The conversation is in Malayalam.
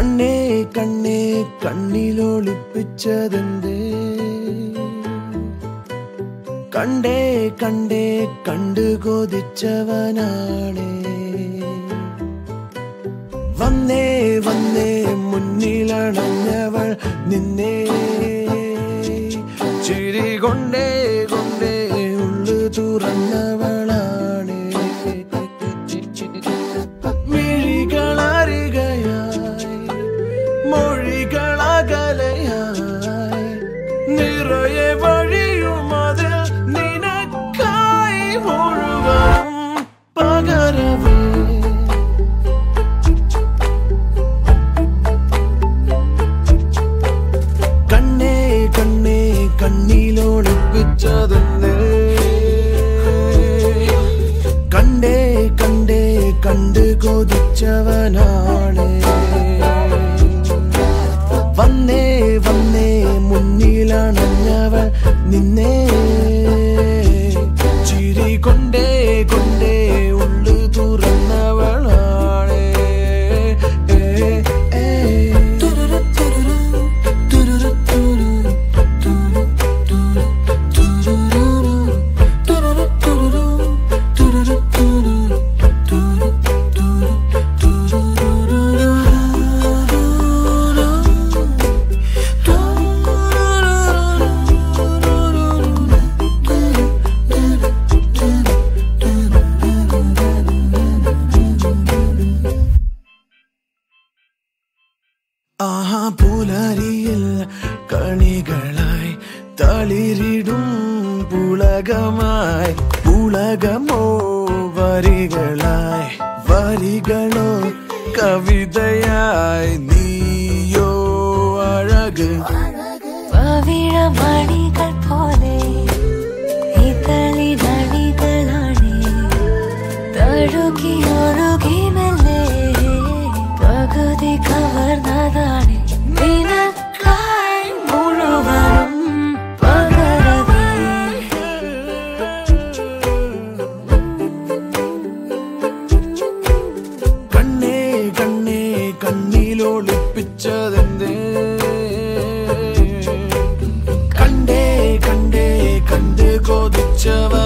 കണ്ണേ കണ്ണേ കണ്ണിലൊളിപ്പിച്ചതെന്തേ കണ്ടേ കണ്ടേ കണ്ടു കൊതിച്ചവനാണേ വന്നേ വന്നേ മുന്നിലണഞ്ഞവൾ നിന്നെ ചിരി കൊണ്ടേ കൊണ്ടേ ഉള്ളു തുറന്നവളാണ് മിഴികളറികയായി മൊഴികളകലയായി നിറയെ വഴിയുമതിൽ നിനക്കായി മുഴുവൻ പകരവേ കണ്ണേ കണ്ണേ കണ്ണിലൊളിപ്പിച്ചതെന്ന് കണ്ടേ കണ്ടേ കണ്ട് കൊതിച്ചവനാണ് വന്നേ വന്നേ മുന്നിലണഞ്ഞവൾ നിന്നെ ചിരി കൊണ്ടേ കൊണ്ടേ ഉള്ളു തുറന്നവളാണ് ഏ, ഏ. തുരുരു, തുരുരു, തുരുരു, തുരു, തുരു, തുരു, തുരുരു, തുരുരു, തുരുരു, തുരുരു, തുരു, തുരു, തുരു, തുരുരുരു. ആഹാ പുലരിയിൽ കണികളായി തളിരിടും പുളകമായി പുളകമോ വരികളായി വരികളോ കവിതയായി നീയോ അഴക് പവിഴമണികൾ പോലെ ഇതളിനണികളാണ് തഴുകി ഒഴുകി മെല്ലെ പകുതി കവർന്നതാണ് നിനക്കായി മുഴുവനും പകരവേ കണ്ണേ കണ്ണേ കണ്ണിലൊളിപ്പിച്ചതെന്തേ കണ്ടേ കണ്ടേ കണ്ട് കൊതിച്ചവ